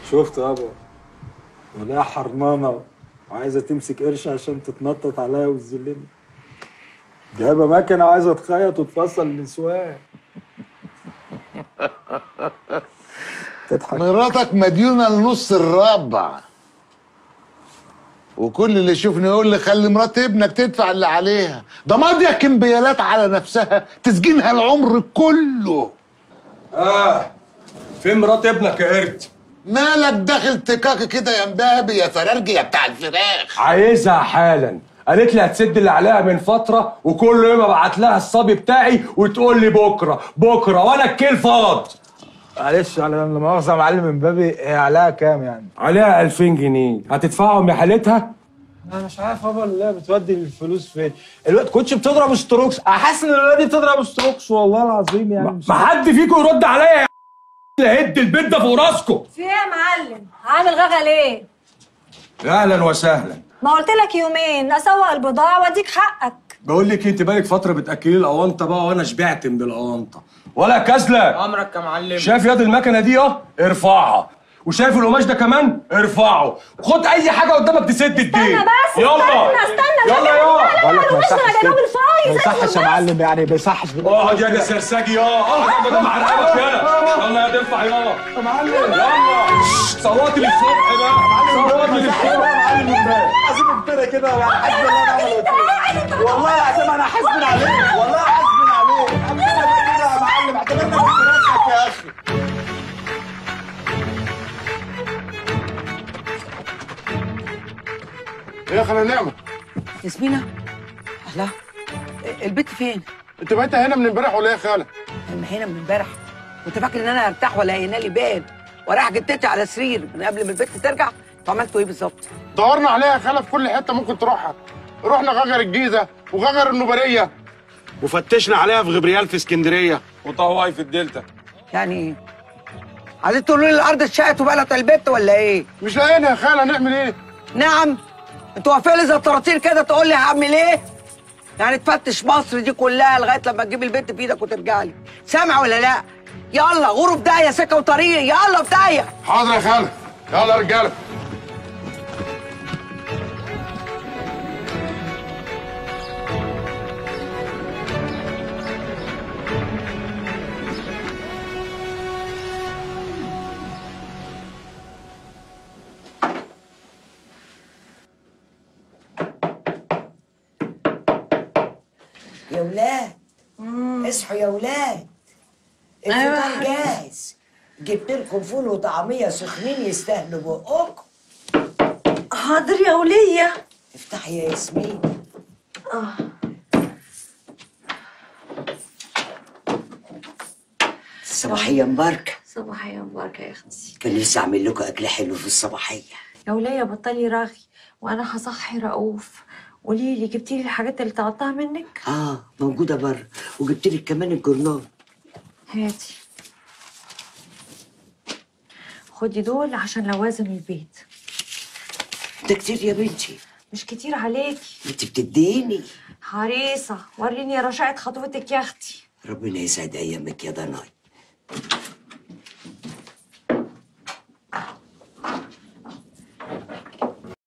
شفت يابا ولا حرمانة وعايزة تمسك قرش عشان تتنطط عليا وتذلني جايبة مكنة وعايزة تخيط وتفصل النسوان تضحك مراتك مديونة لنص الربع وكل اللي يشوفني يقول لي خلي مرات ابنك تدفع اللي عليها ده ماضية كمبيالات على نفسها تسجينها العمر كله اه فين مرات ابنك يا قرد مالك داخل تكاكي كده يا مبابي يا فرارجي يا بتاع الفراخ عايزها حالا قالت لي هتسد اللي عليها من فتره وكل يوم ابعت لها الصبي بتاعي وتقول لي بكره بكره وانا الكيل فاض معلش على لا مؤاخذة يا معلم امبابي هي عليها كام يعني؟ عليها 2000 جنيه هتدفعهم يا حالتها انا مش عارف يابا اللي بتودي الفلوس فين الوقت كنتش بتضرب ستروكس احس ان الولاد دي بتضرب ستروكس والله العظيم يعني مش ما حد فيكم يرد عليا يا هد البيت ده فوق راسكم في ايه يا معلم؟ عامل غغا ليه؟ اهلا وسهلا ما قلت لك يومين اسوق البضاعه واديك حقك بقول لك انت بقالك فتره بتاكلي الاونطه بقى وانا شبعت من الاونطه ولا كسله امرك يا معلم شايف يد المكنه دي اه ارفعها وشايف القماش ده كمان ارفعه خد اي حاجه قدامك تسد الدين استنى بس يلا استنى استنى يلا يا بقول لك ما الوش يصحش انا جايباه كده. من ما الفايز يصحش يا معلم يعني ما يصحش اقعد يا ده سرسجي يا اه ده مع رقبك يلا يلا يا تنفع يلا يا معلم يلا شش، صوتي للصبح بقى صوتي للصبح عايزين نبتدي كده حسبي الله ونعم الوكيل والله العظيم انا حاسبن عليك والله حاسبن عليك اعتبرنا بقى كده يا معلم اعتبرنا من فراقك يا اخي ايه يا خالة نعمة ياسمينة الله البت فين؟ انت بقيت هنا من امبارح ولا ايه يا خالة انا هنا من امبارح كنت فاكر ان انا هرتاح ولا هينالي بال ورايح جتتي على سرير من قبل ما البت ترجع انتوا عملتوا ايه بالظبط؟ دورنا عليها يا خالة في كل حتة ممكن تروحها رحنا غجر الجيزة وغجر النوبرية وفتشنا عليها في غبريال في اسكندريه وطواي في الدلتا يعني ايه؟ عايزين تقولوا لي الارض اتشقت وبقلت البت ولا ايه؟ مش لاقينا يا خالة نعمل ايه نعم انتوا واقفين لي زي الطراطير كده تقول لي هعمل ايه؟ يعني تفتش مصر دي كلها لغايه لما تجيب البنت في ايدك وترجع لي سامع ولا لا؟ يلا غوروا في داهيه سكه وطريق يلا في داهيه حاضر يا خالة يلا يا رجالة يا ولاد اصحوا يا ولاد الفطار جاهز جبت لكم فول وطعميه سخنين يستاهلوا بقكم حاضر يا وليه افتحي يا ياسمين صباحية مباركة صباحية مباركة يا اختي كان لسه اعمل لكم اكل حلو في الصباحية يا ولية بطلي رغي وانا هصحي رؤوف قولي لي جبتي لي الحاجات اللي طلبتها منك اه موجودة بره وجبت لك كمان الجورنال هاتي خدي دول عشان لوازم البيت ده كتير يا بنتي مش كتير عليكي انت بتديني حريصة وريني رشاقة خطوتك يا اختي ربنا يسعد ايامك يا ضناي